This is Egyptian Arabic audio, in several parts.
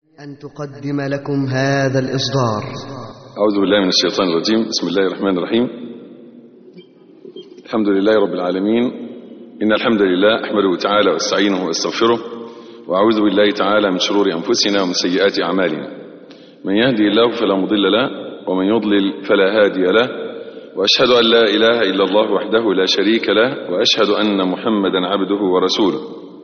أن تقدم لكم هذا الإصدار أعوذ بالله من الشيطان الرجيم بسم الله الرحمن الرحيم الحمد لله رب العالمين إن الحمد لله أحمده تعالى واستعينه واستغفره وأعوذ بالله تعالى من شرور أنفسنا ومن سيئات أعمالنا من يهدي الله فلا مضل له ومن يضلل فلا هادي له وأشهد أن لا إله إلا الله وحده لا شريك له وأشهد أن محمدا عبده ورسوله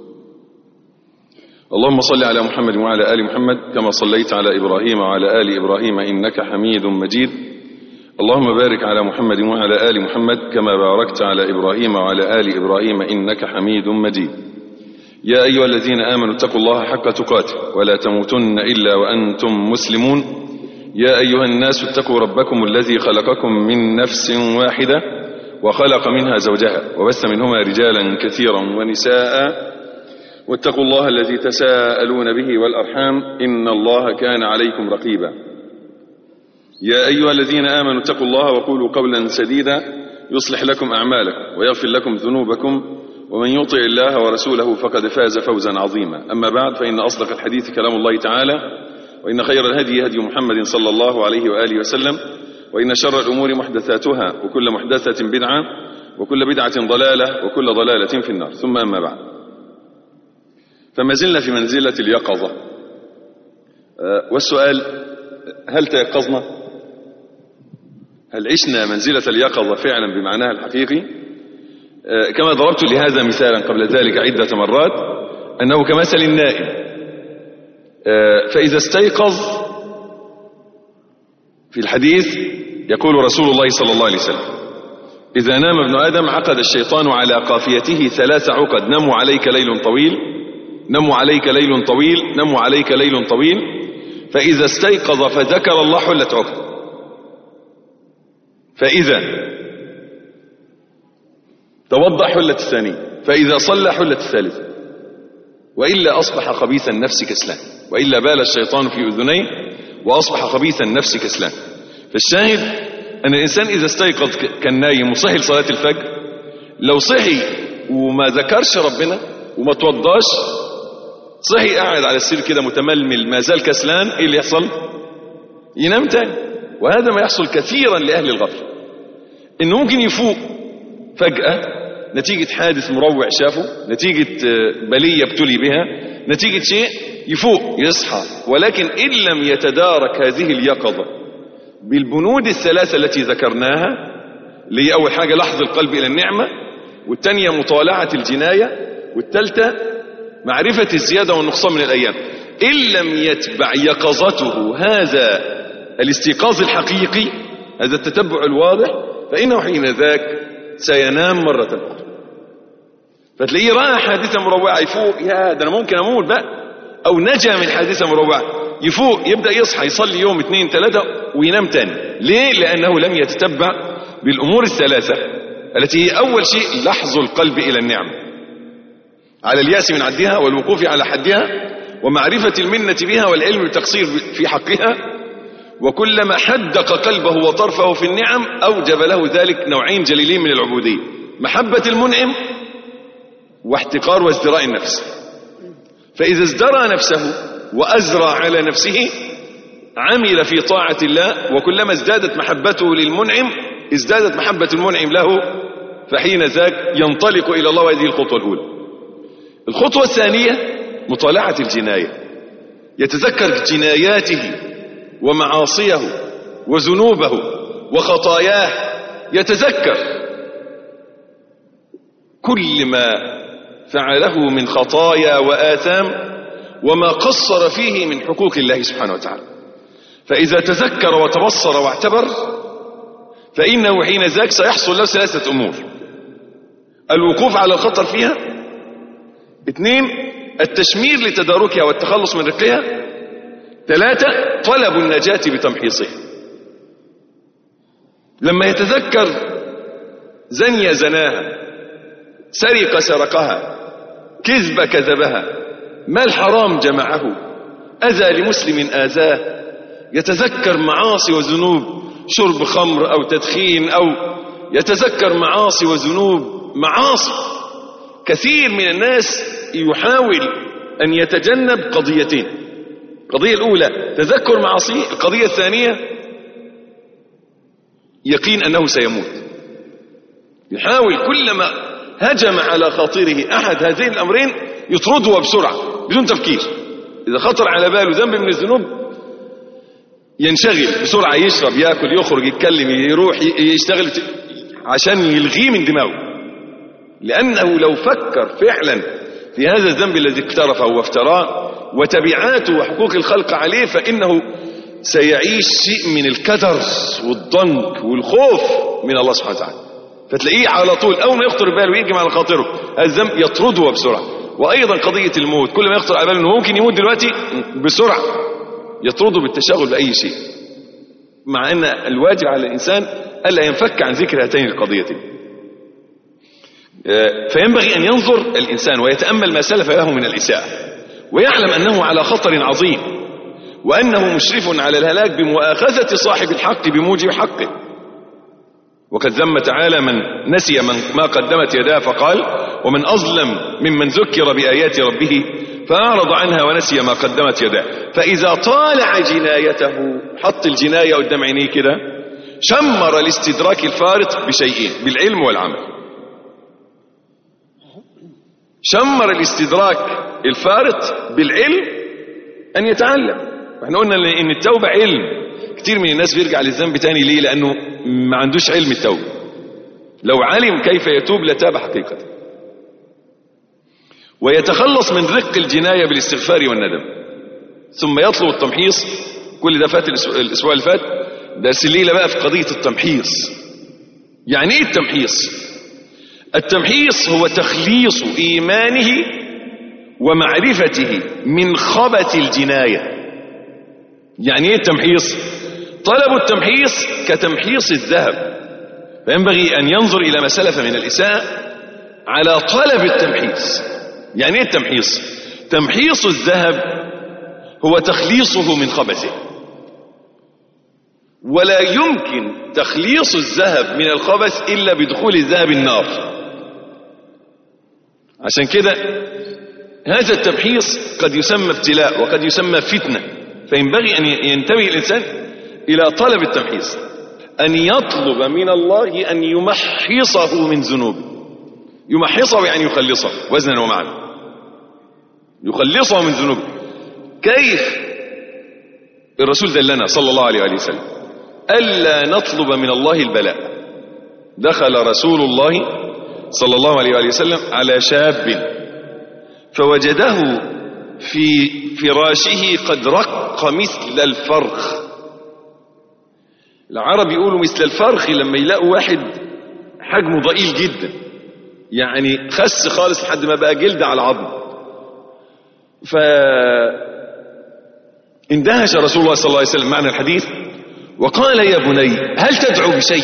اللهم صل على محمد وعلى آل محمد كما صليت على إبراهيم وعلى آل إبراهيم إنك حميد مجيد اللهم بارك على محمد وعلى آل محمد كما باركت على إبراهيم وعلى آل إبراهيم إنك حميد مجيد يا أيها الذين آمنوا اتقوا الله حق تقاته ولا تموتن إلا وأنتم مسلمون يا أيها الناس اتقوا ربكم الذي خلقكم من نفس واحدة وخلق منها زوجها وبث منهما رجالا كثيرا ونساء واتقوا الله الذي تساءلون به والأرحام إن الله كان عليكم رقيبا يا أيها الذين آمنوا اتقوا الله وقولوا قولا سديدا يصلح لكم أعمالكم ويغفر لكم ذنوبكم ومن يطع الله ورسوله فقد فاز فوزا عظيما أما بعد فإن أصدق الحديث كلام الله تعالى وإن خير الهدي هدي محمد صلى الله عليه وآله وسلم وإن شر الأمور محدثاتها وكل محدثة بدعة وكل بدعة ضلالة وكل ضلالة في النار ثم أما بعد فما زلنا في منزلة اليقظة والسؤال هل تيقظنا هل عشنا منزلة اليقظة فعلا بمعناها الحقيقي كما ضربت لهذا مثالا قبل ذلك عدة مرات أنه كمثل النائم فإذا استيقظ في الحديث يقول رسول الله صلى الله عليه وسلم إذا نام ابن آدم عقد الشيطان على قافيته ثلاث عقد نموا عليك ليل طويل نموا عليك ليل طويل نموا عليك ليل طويل فإذا استيقظ فذكر الله حلت عقد فإذا توضأ حلت الثانية فإذا صلى حلت الثالثة وإلا أصبح خبيث النفس كسلان وإلا بال الشيطان في أذنيه وأصبح خبيث النفس كسلان فالشاهد أن الإنسان إذا استيقظ كان نايم وصحي لصلاة الفجر لو صحي وما ذكرش ربنا وما توضاش صحي قاعد على السرير كده متململ ما زال كسلان ايه اللي يحصل ينام تاني وهذا ما يحصل كثيرا لأهل الغفل انه ممكن يفوق فجأة نتيجة حادث مروع شافه نتيجة بلية ابتلي بها نتيجة شيء يفوق يصحى ولكن إن لم يتدارك هذه اليقظة بالبنود الثلاثة التي ذكرناها اللي هي أول حاجة لحظ القلب إلى النعمة والثانية مطالعة الجناية والثالثة معرفة الزيادة والنقصان من الأيام إن لم يتبع يقظته هذا الاستيقاظ الحقيقي هذا التتبع الواضح فإنه حين ذاك سينام مرة أخرى فتلاقيه رأى حادثة مروعة يفوق يا ده أنا ممكن أموت بقى أو نجا من حادثة مروعة يفوق يبدأ يصحى يصلي يوم اثنين ثلاثة وينام تاني ليه؟ لأنه لم يتتبع بالأمور الثلاثة التي هي أول شيء لحظ القلب إلى النعمة على اليأس من عدها والوقوف على حدها ومعرفة المنة بها والعلم بالتقصير في حقها وكلما حدق قلبه وطرفه في النعم أوجب له ذلك نوعين جليلين من العبودية محبة المنعم واحتقار وازدراء النفس فإذا ازدرى نفسه وأزرى على نفسه عمل في طاعة الله وكلما ازدادت محبته للمنعم ازدادت محبة المنعم له فحين ذاك ينطلق إلى الله وهذه الخطوة الأولى الخطوة الثانية مطالعة الجناية يتذكر جناياته ومعاصيه وذنوبه وخطاياه يتذكر كل ما فعله من خطايا وآثام وما قصر فيه من حقوق الله سبحانه وتعالى فإذا تذكر وتبصر واعتبر فإنه حين ذاك سيحصل له ثلاثة أمور الوقوف على الخطر فيها اثنين التشمير لتداركها والتخلص من رقها ثلاثة طلب النجاة بتمحيصها لما يتذكر زني زناها سرق سرقها كذب كذبها مال حرام جمعه أذى لمسلم آذاه يتذكر معاصي وذنوب شرب خمر أو تدخين أو يتذكر معاصي وذنوب معاصي كثير من الناس يحاول أن يتجنب قضيتين القضية الأولى تذكر معاصيه القضية الثانية يقين أنه سيموت يحاول كلما هجم على خاطره أحد هذين الأمرين يطرده بسرعة بدون تفكير إذا خطر على باله ذنب من الذنوب ينشغل بسرعة يشرب ياكل يخرج يتكلم يروح يشتغل عشان يلغيه من دماغه لأنه لو فكر فعلا في هذا الذنب الذي اقترفه وافتراه وتبعاته وحقوق الخلق عليه فإنه سيعيش شيء من الكدر والضنك والخوف من الله سبحانه وتعالى فتلاقيه على طول أول ما يخطر باله ويجي على خاطره الذنب يطرده بسرعة وأيضا قضية الموت كل ما يخطر على باله أنه ممكن يموت دلوقتي بسرعة يطرده بالتشاغل بأي شيء مع أن الواجب على الإنسان ألا ينفك عن ذكر هاتين القضيتين فينبغي أن ينظر الإنسان ويتأمل ما سلف له من الإساءة ويعلم أنه على خطر عظيم وأنه مشرف على الهلاك بمؤاخذة صاحب الحق بموجب حقه وقد ذم تعالى من نسي من ما قدمت يداه فقال ومن أظلم ممن ذكر بآيات ربه فأعرض عنها ونسي ما قدمت يداه فإذا طالع جنايته حط الجناية قدام عينيه كده شمر الاستدراك الفارط بشيئين بالعلم والعمل شمر الاستدراك الفارط بالعلم أن يتعلم احنا قلنا ان التوبة علم كتير من الناس بيرجع للذنب تاني ليه لأنه ما عندوش علم التوبة لو علم كيف يتوب لتاب حقيقة ويتخلص من رق الجناية بالاستغفار والندم ثم يطلب التمحيص كل ده فات الأسبوع اللي فات درس الليلة بقى في قضية التمحيص يعني ايه التمحيص التمحيص هو تخليص إيمانه ومعرفته من خبث الجناية يعني ايه التمحيص طلب التمحيص كتمحيص الذهب فينبغي أن ينظر إلى ما سلف من الإساءة على طلب التمحيص يعني ايه التمحيص تمحيص الذهب هو تخليصه من خبثه ولا يمكن تخليص الذهب من الخبث إلا بدخول الذهب النار عشان كده هذا التمحيص قد يسمى ابتلاء وقد يسمى فتنة فينبغي أن ينتبه الإنسان إلى طلب التمحيص أن يطلب من الله أن يمحصه من ذنوبه يمحصه يعني يخلصه وزنا ومعنى يخلصه من ذنوبه كيف الرسول دلنا صلى الله عليه وسلم ألا نطلب من الله البلاء دخل رسول الله صلى الله عليه وسلم على شاب فوجده في فراشه قد رق مثل الفرخ العرب يقولوا مثل الفرخ لما يلاقوا واحد حجمه ضئيل جدا يعني خس خالص لحد ما بقى جلد على عظم ف اندهش رسول الله صلى الله عليه وسلم معنى الحديث وقال يا بني هل تدعو بشيء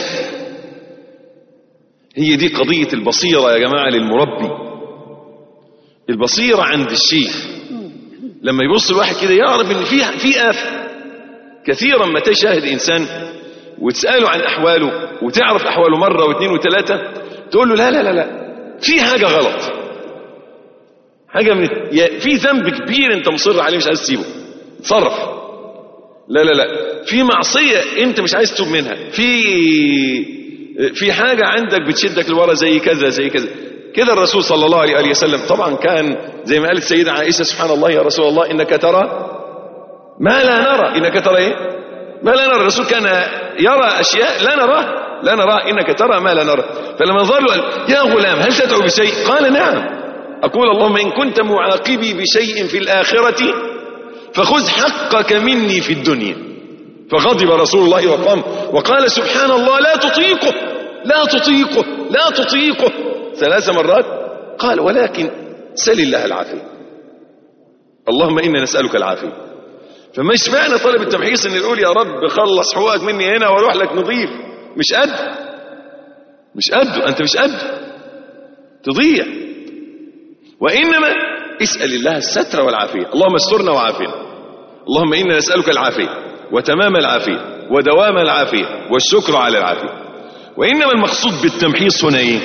هي دي قضية البصيرة يا جماعة للمربي البصيرة عند الشيخ لما يبص الواحد كده يعرف ان في في آفة كثيرا ما تشاهد إنسان وتسأله عن أحواله وتعرف أحواله مرة واثنين وثلاثة تقول له لا لا لا لا في حاجة غلط حاجة من في ذنب كبير انت مصر عليه مش عايز تسيبه تصرف لا لا لا في معصية انت مش عايز تتوب منها في في حاجة عندك بتشدك لورا زي كذا زي كذا كده الرسول صلى الله عليه وسلم طبعا كان زي ما قالت السيدة عائشة سبحان الله يا رسول الله إنك ترى ما لا نرى إنك ترى إيه ما لا نرى الرسول كان يرى أشياء لا نراه لا نراه إنك ترى ما لا نرى فلما ظل قال يا غلام هل تدعو بشيء قال نعم أقول اللهم إن كنت معاقبي بشيء في الآخرة فخذ حقك مني في الدنيا فغضب رسول الله وقام وقال سبحان الله لا تطيقه لا تطيقه لا تطيقه ثلاث مرات قال ولكن سل الله العافية اللهم إنا نسألك العافية فما اشمعنى طلب التمحيص ان نقول يا رب خلص حقوقك مني هنا واروح لك نظيف مش قد مش قده انت مش قده تضيع وانما اسال الله الستر والعافيه اللهم استرنا وعافنا اللهم انا نسالك العافيه وتمام العافيه ودوام العافيه والشكر على العافيه وانما المقصود بالتمحيص هنا ايه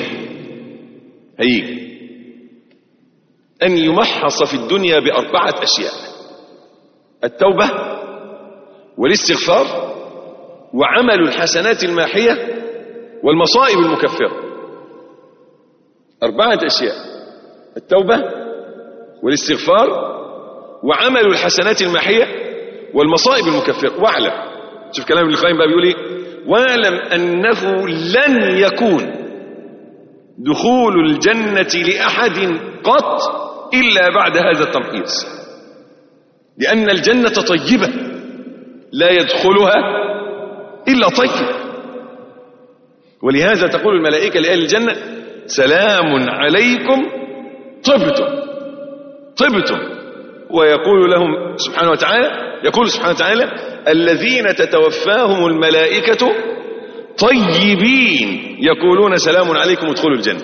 هي ان يمحص في الدنيا باربعه اشياء التوبة والاستغفار وعمل الحسنات الماحية والمصائب المكفرة أربعة أشياء التوبة والاستغفار وعمل الحسنات الماحية والمصائب المكفرة واعلم شوف كلام ابن القيم بقى بيقول ايه واعلم أنه لن يكون دخول الجنة لأحد قط إلا بعد هذا التمحيص لأن الجنة طيبة لا يدخلها إلا طيب ولهذا تقول الملائكة لأهل الجنة سلام عليكم طبتم طبتم ويقول لهم سبحانه وتعالى يقول سبحانه وتعالى الذين تتوفاهم الملائكة طيبين يقولون سلام عليكم ادخلوا الجنة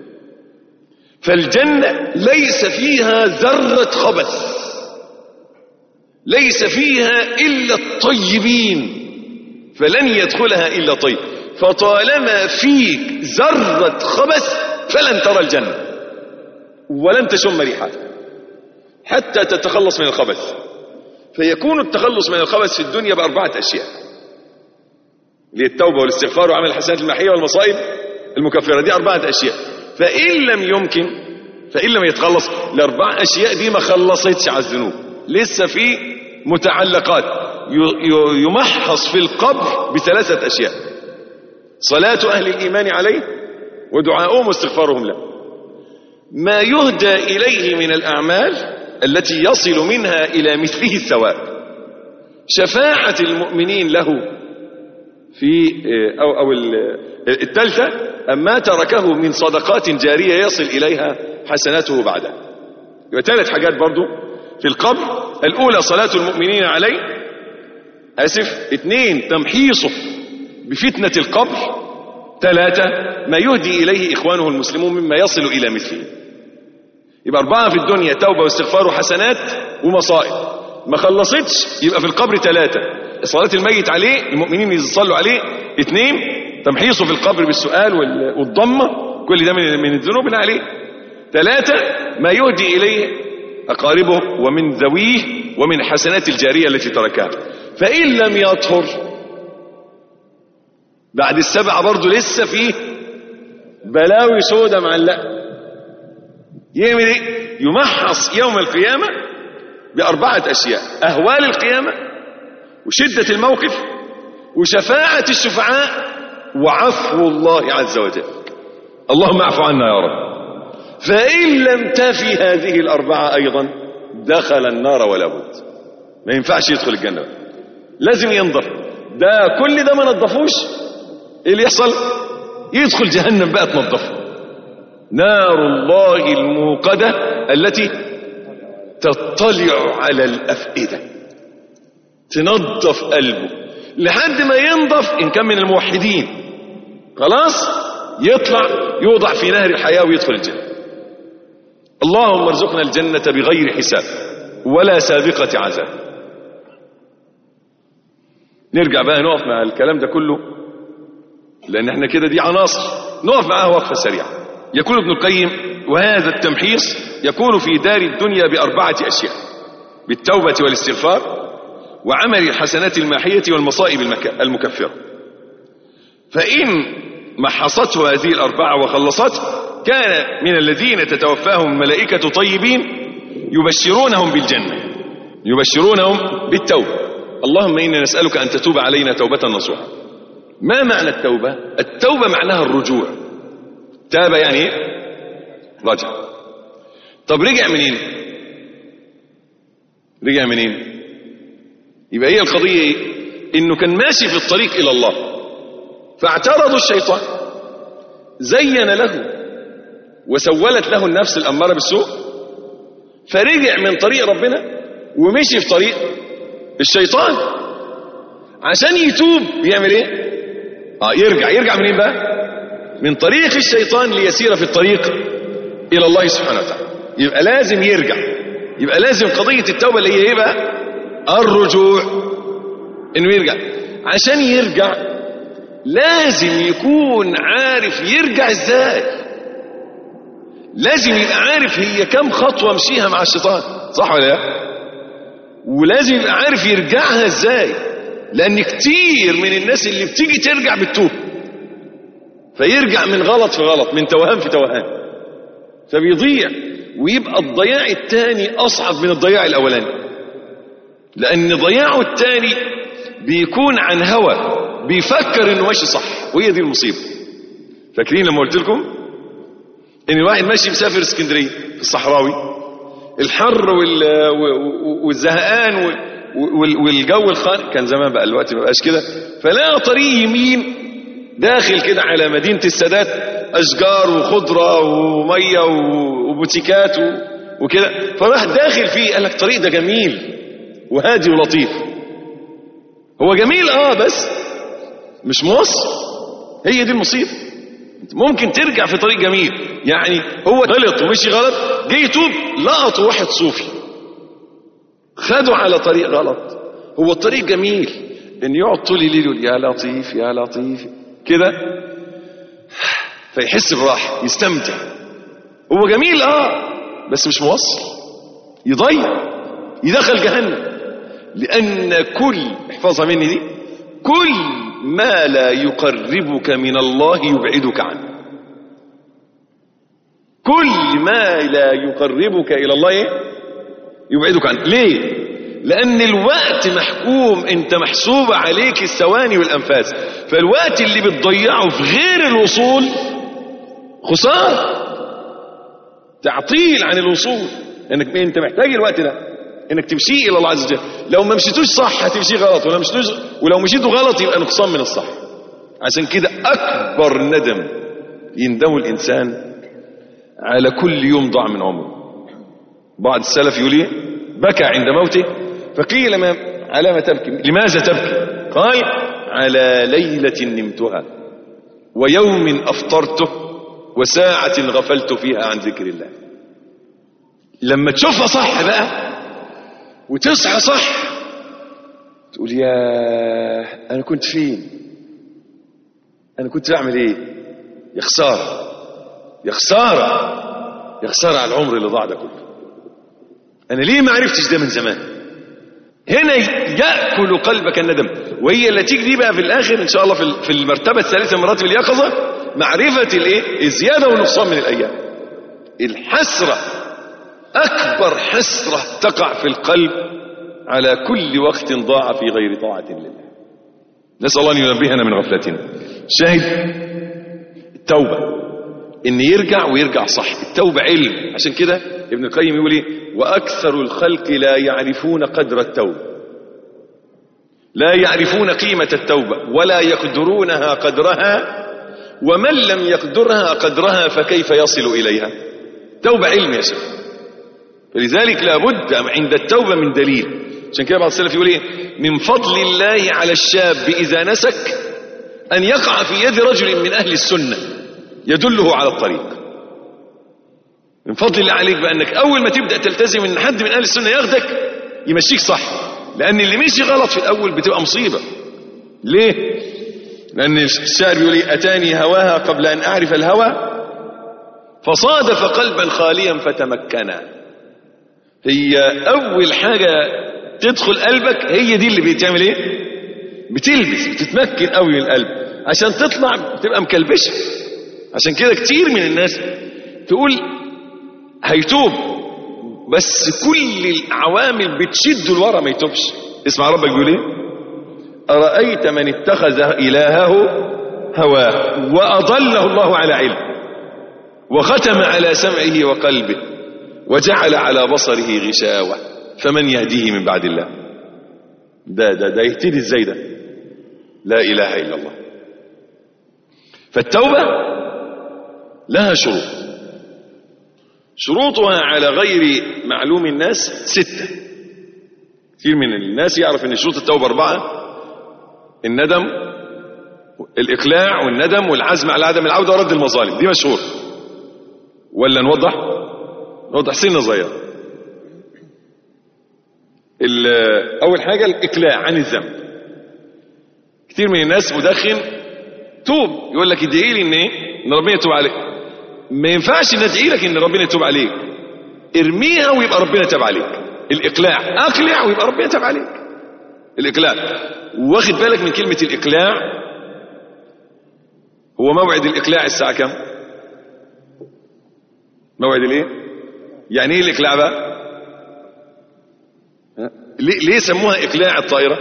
فالجنة ليس فيها ذرة خبث ليس فيها إلا الطيبين فلن يدخلها إلا طيب فطالما فيك ذرة خبث فلن ترى الجنة ولن تشم ريحها حتى تتخلص من الخبث فيكون التخلص من الخبث في الدنيا بأربعة أشياء للتوبة والاستغفار وعمل الحسنات المحية والمصائب المكفرة دي أربعة أشياء فإن لم يمكن فإن لم يتخلص الأربع أشياء دي ما خلصتش على الذنوب لسه في متعلقات يمحص في القبر بثلاثة أشياء صلاة أهل الإيمان عليه ودعاؤهم واستغفارهم له ما يهدى إليه من الأعمال التي يصل منها إلى مثله الثواب شفاعة المؤمنين له في أو, أو الثالثة أما تركه من صدقات جارية يصل إليها حسناته بعدها يبقى ثلاث حاجات برضو في القبر الأولى صلاة المؤمنين عليه آسف اثنين تمحيصه بفتنة القبر ثلاثة ما يهدي إليه إخوانه المسلمون مما يصل إلى مثله يبقى أربعة في الدنيا توبة واستغفار وحسنات ومصائب ما خلصتش يبقى في القبر ثلاثة صلاة الميت عليه المؤمنين يصلوا عليه اثنين تمحيصه في القبر بالسؤال والضمة كل ده من الذنوب اللي عليه ثلاثة ما يهدي إليه أقاربه ومن ذويه ومن حسنات الجارية التي تركها فإن لم يطهر بعد السبعة برضه لسه فيه بلاوي سودة معلقة يعمل ايه يمحص يوم القيامة بأربعة أشياء أهوال القيامة وشدة الموقف وشفاعة الشفعاء وعفو الله عز وجل اللهم اعف عنا يا رب فإن لم تفي هذه الأربعة أيضا دخل النار ولا بد ما ينفعش يدخل الجنة لازم ينظف ده كل ده ما نظفوش ايه اللي يحصل يدخل جهنم بقى تنظفه نار الله الموقدة التي تطلع على الأفئدة تنظف قلبه لحد ما ينظف إن كان من الموحدين خلاص يطلع يوضع في نهر الحياة ويدخل الجنة اللهم ارزقنا الجنة بغير حساب ولا سابقة عذاب نرجع بقى نقف مع الكلام ده كله لأن احنا كده دي عناصر نقف معاها وقفة سريعة يقول ابن القيم وهذا التمحيص يكون في دار الدنيا بأربعة أشياء بالتوبة والاستغفار وعمل الحسنات الماحية والمصائب المكفرة فإن محصته هذه الأربعة وخلصته كان من الذين تتوفاهم الملائكة طيبين يبشرونهم بالجنة يبشرونهم بالتوبة اللهم إنا نسألك أن تتوب علينا توبة نصوحا ما معنى التوبة التوبة معناها الرجوع تاب يعني ايه رجع طب رجع منين رجع منين يبقى هي القضية ايه انه كان ماشي في الطريق الى الله فاعترض الشيطان زين له وسولت له النفس الأمارة بالسوء فرجع من طريق ربنا ومشي في طريق الشيطان عشان يتوب يعمل ايه اه يرجع يرجع منين بقى من طريق الشيطان ليسير في الطريق الى الله سبحانه وتعالى يبقى لازم يرجع يبقى لازم قضية التوبة اللي هي ايه بقى الرجوع انه يرجع عشان يرجع لازم يكون عارف يرجع ازاي لازم يبقى عارف هي كم خطوة مشيها مع الشيطان صح ولا لا ولازم يبقى عارف يرجعها ازاي لان كتير من الناس اللي بتيجي ترجع بتتوه فيرجع من غلط في غلط من توهان في توهان فبيضيع ويبقى الضياع الثاني اصعب من الضياع الاولاني لان ضياعه الثاني بيكون عن هوى بيفكر انه ماشي صح وهي دي المصيبه فاكرين لما قلت لكم ان الواحد ماشي مسافر اسكندريه في الصحراوي الحر وال... والزهقان وال... والجو الخانق كان زمان بقى الوقت ما بقاش كده فلقى طريق يمين داخل كده على مدينه السادات اشجار وخضره وميه وبوتيكات و... وكده فراح داخل فيه قال لك الطريق ده جميل وهادي ولطيف هو جميل اه بس مش موصل هي دي المصيبه ممكن ترجع في طريق جميل يعني هو غلط ومشي غلط جه يتوب لقط واحد صوفي خده على طريق غلط هو الطريق جميل ان يقعد طول الليل يقول يا لطيف يا لطيف كده فيحس براحه يستمتع هو جميل اه بس مش موصل يضيع يدخل جهنم لان كل احفظها مني دي كل ما لا يقربك من الله يبعدك عنه كل ما لا يقربك الى الله إيه؟ يبعدك عنه ليه لان الوقت محكوم انت محسوب عليك الثواني والانفاس فالوقت اللي بتضيعه في غير الوصول خساره تعطيل عن الوصول انك انت محتاج الوقت ده انك تمشي الى الله عز وجل لو ما مشيتوش صح هتمشي غلط ولو مشيتوش ولو مشيتوا غلط يبقى نقصان من الصح عشان كده اكبر ندم يندم الانسان على كل يوم ضاع من عمره بعض السلف يقول ايه بكى عند موته فقيل ما على ما تبكي لماذا تبكي قال على ليلة نمتها ويوم أفطرته وساعة غفلت فيها عن ذكر الله لما تشوفها صح بقى وتصحى صح تقول يا انا كنت فين انا كنت بعمل ايه يا خساره يا خساره يا خساره على العمر اللي ضاع ده كله انا ليه ما عرفتش ده من زمان هنا ياكل قلبك الندم وهي اللي تيجي دي بقى في الاخر ان شاء الله في في المرتبه الثالثه من مراتب اليقظه معرفه الايه الزياده والنقصان من الايام الحسره أكبر حسرة تقع في القلب على كل وقت ضاع في غير طاعة لله نسأل الله أن ينبهنا من غفلتنا شاهد التوبة إن يرجع ويرجع صح التوبة علم عشان كده ابن القيم يقول إيه وأكثر الخلق لا يعرفون قدر التوبة لا يعرفون قيمة التوبة ولا يقدرونها قدرها ومن لم يقدرها قدرها فكيف يصل إليها توبة علم يا شيخ فلذلك لابد عند التوبة من دليل عشان كده بعض السلف يقول ايه من فضل الله على الشاب إذا نسك أن يقع في يد رجل من أهل السنة يدله على الطريق من فضل الله عليك بأنك أول ما تبدأ تلتزم أن حد من أهل السنة ياخدك يمشيك صح لأن اللي مشي غلط في الأول بتبقى مصيبة ليه؟ لأن الشاعر بيقول ايه أتاني هواها قبل أن أعرف الهوى فصادف قلبا خاليا فتمكنا هي اول حاجة تدخل قلبك هي دي اللي بتعمل ايه بتلبس بتتمكن قوي من القلب عشان تطلع بتبقى مكلبشة عشان كده كتير من الناس تقول هيتوب بس كل العوامل بتشد لورا ما يتوبش اسمع ربك بيقول ايه أرأيت من اتخذ إلهه هواه وأضله الله على علم وختم على سمعه وقلبه وجعل على بصره غشاوة فمن يهديه من بعد الله ده ده ده يهتدي ازاي ده لا إله إلا الله فالتوبة لها شروط شروطها على غير معلوم الناس ستة كثير من الناس يعرف ان شروط التوبة أربعة الندم الإقلاع والندم والعزم على عدم العودة ورد المظالم دي مشهور ولا نوضح نوضح سنة صغيرة أول حاجة الإقلاع عن الذنب كتير من الناس مدخن توب يقول لك ادعي لي ان ايه ان ربنا يتوب عليك ما ينفعش ان ادعي لك ان ربنا يتوب عليك ارميها ويبقى ربنا تاب عليك الاقلاع اقلع ويبقى ربنا يتاب عليك الاقلاع واخد بالك من كلمه الاقلاع هو موعد الاقلاع الساعه كام موعد الايه يعني ايه الاقلاع بقى ها؟ ليه, ليه سموها اقلاع الطائره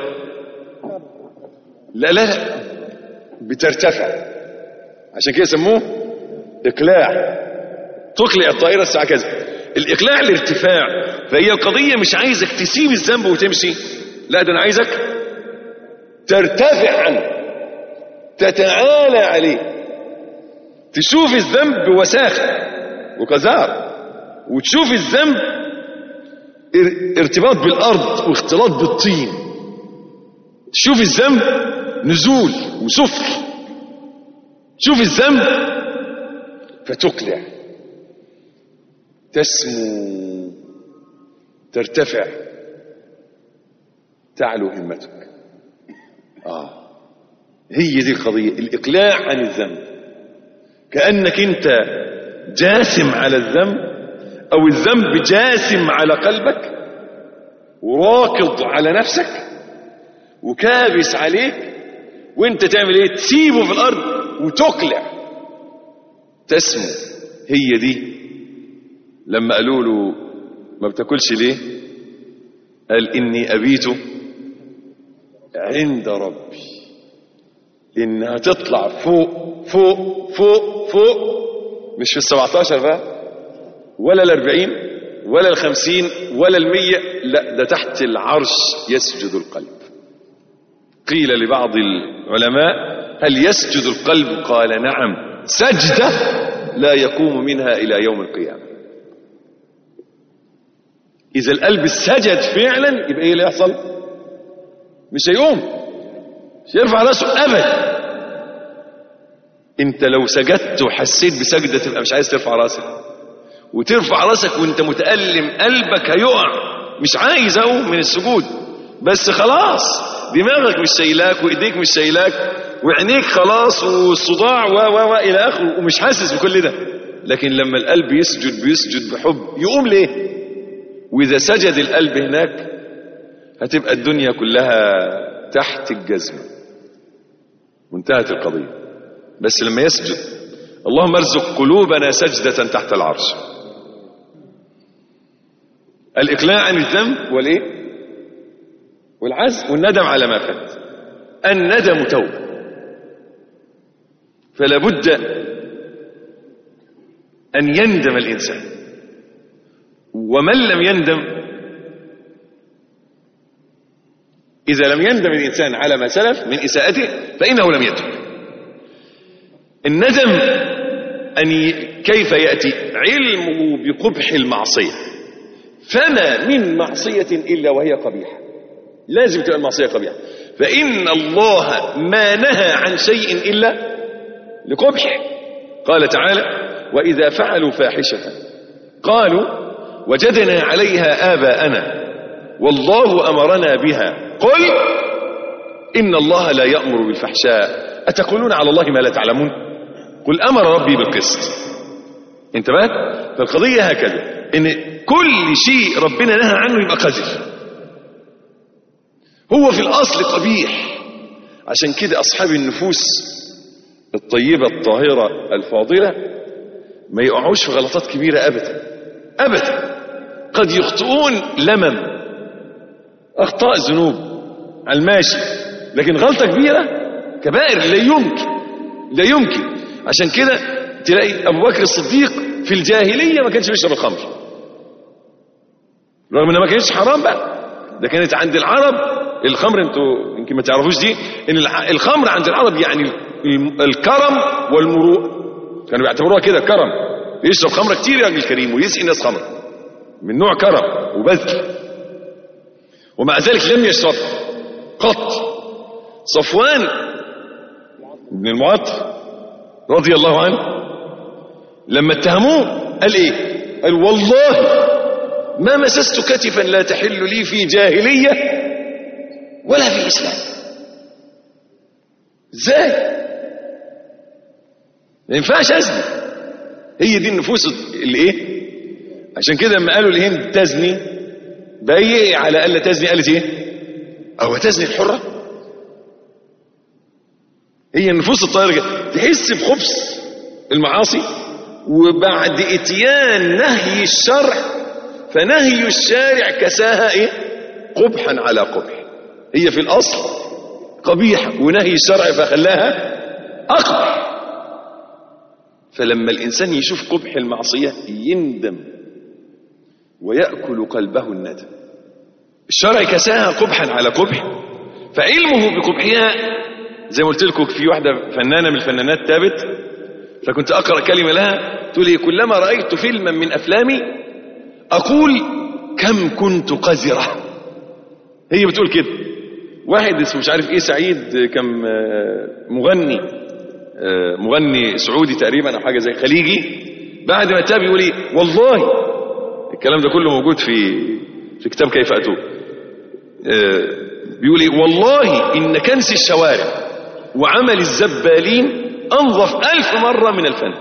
لا لا لا بترتفع عشان كده سموه اقلاع تقلع الطائره الساعه كذا الاقلاع الارتفاع فهي القضيه مش عايزك تسيب الذنب وتمشي لا ده انا عايزك ترتفع عنه تتعالى عليه تشوف الذنب بوساخه وقذار وتشوف الذنب ار- ارتباط بالارض واختلاط بالطين تشوف الذنب نزول وسفل تشوف الذنب فتقلع تسمو ترتفع تعلو همتك آه هي دي القضية الإقلاع عن الذنب كأنك أنت جاسم على الذنب أو الذنب جاسم على قلبك وراكض على نفسك وكابس عليك وانت تعمل ايه تسيبه في الارض وتقلع تسمو هي دي لما قالوا له ما بتاكلش ليه قال اني ابيت عند ربي انها تطلع فوق فوق فوق فوق مش في السبعتاشر بقى ولا الاربعين ولا الخمسين ولا المية لا ده تحت العرش يسجد القلب قيل لبعض العلماء هل يسجد القلب قال نعم سجدة لا يقوم منها إلى يوم القيامة إذا القلب سجد فعلا يبقى إيه اللي يحصل مش هيقوم مش يرفع راسه أبدا أنت لو سجدت وحسيت بسجدة تبقى مش عايز ترفع راسك وترفع راسك وانت متألم قلبك هيقع مش عايز اقوم من السجود بس خلاص دماغك مش شايلاك وايديك مش شايلاك وعينيك خلاص والصداع و و و الى اخره ومش حاسس بكل ده لكن لما القلب يسجد بيسجد بحب يقوم ليه واذا سجد القلب هناك هتبقى الدنيا كلها تحت الجزمة وانتهت القضية بس لما يسجد اللهم ارزق قلوبنا سجدة تحت العرش الإقلاع عن الذنب والإيه والعزم والندم على ما فات الندم توبة فلا بد أن يندم الإنسان ومن لم يندم إذا لم يندم الإنسان على ما سلف من إساءته فإنه لم يتب الندم أن ي... كيف يأتي علمه بقبح المعصية فما من معصية إلا وهي قبيحة لازم تبقى المعصية قبيحة فإن الله ما نهى عن شيء إلا لقبحه قال تعالى وإذا فعلوا فاحشة قالوا وجدنا عليها آباءنا والله أمرنا بها قل إن الله لا يأمر بالفحشاء أتقولون على الله ما لا تعلمون قل أمر ربي بالقسط انتبهت فالقضية هكذا إن كل شيء ربنا نهى عنه يبقى قذر هو في الأصل قبيح عشان كده أصحاب النفوس الطيبة الطاهرة الفاضلة ما يقعوش في غلطات كبيرة أبدا أبدا قد يخطئون لمم أخطاء ذنوب على الماشي لكن غلطة كبيرة كبائر لا يمكن لا يمكن عشان كده تلاقي أبو بكر الصديق في الجاهلية ما كانش بيشرب الخمر رغم انها ما كانتش حرام بقى ده كانت عند العرب الخمر انتوا يمكن ما تعرفوش دي ان الخمر عند العرب يعني الكرم والمروءه كانوا بيعتبروها كده كرم يشرب خمره كتير يا راجل كريم ويسقي الناس خمر من نوع كرم وبذل ومع ذلك لم يشرب قط صفوان بن المعطل رضي الله عنه لما اتهموه قال ايه قال والله ما مسست كتفا لا تحل لي في جاهلية ولا في إسلام ازاي ما ينفعش أزني هي دي النفوس اللي ايه عشان كده لما قالوا الهند تزني بايع على الا تزني قالت ايه او تزني الحره هي النفوس الطاهره كده. تحس بخبث المعاصي وبعد اتيان نهي الشرع فنهي الشارع كساها ايه قبحا على قبح هي في الاصل قبيحه ونهي الشرع فخلاها اقبح فلما الانسان يشوف قبح المعصيه يندم وياكل قلبه الندم الشرع كساها قبحا على قبح فعلمه بقبحها زي ما قلت لكم في واحده فنانه من الفنانات تابت فكنت اقرا كلمه لها تقول لي كلما رايت فيلما من افلامي اقول كم كنت قذره هي بتقول كده واحد اسمه مش عارف ايه سعيد كان آه، مغني آه، مغني سعودي تقريبا او حاجه زي خليجي بعد ما تاب يقول ايه والله الكلام ده كله موجود في في كتاب كيف اتوب آه، بيقول ايه والله ان كنس الشوارع وعمل الزبالين انظف الف مره من الفن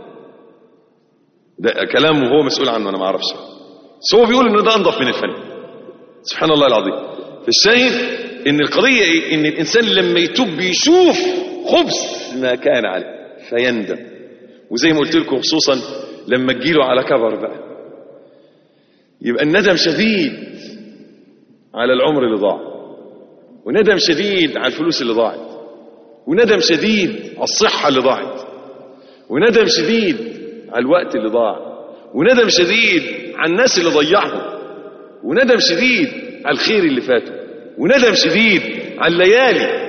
ده كلام وهو مسؤول عنه انا ما اعرفش بس هو بيقول انه ده انظف من الفن سبحان الله العظيم فالشاهد ان القضيه ايه ان الانسان لما يتوب بيشوف خبث ما كان عليه فيندم وزي ما قلت لكم خصوصا لما تجيله على كبر بقى يبقى الندم شديد على العمر اللي ضاع وندم شديد على الفلوس اللي ضاعت وندم شديد على الصحة اللي ضاعت وندم شديد على الوقت اللي ضاع وندم شديد على الناس اللي ضيعهم وندم شديد على الخير اللي فاته وندم شديد على الليالي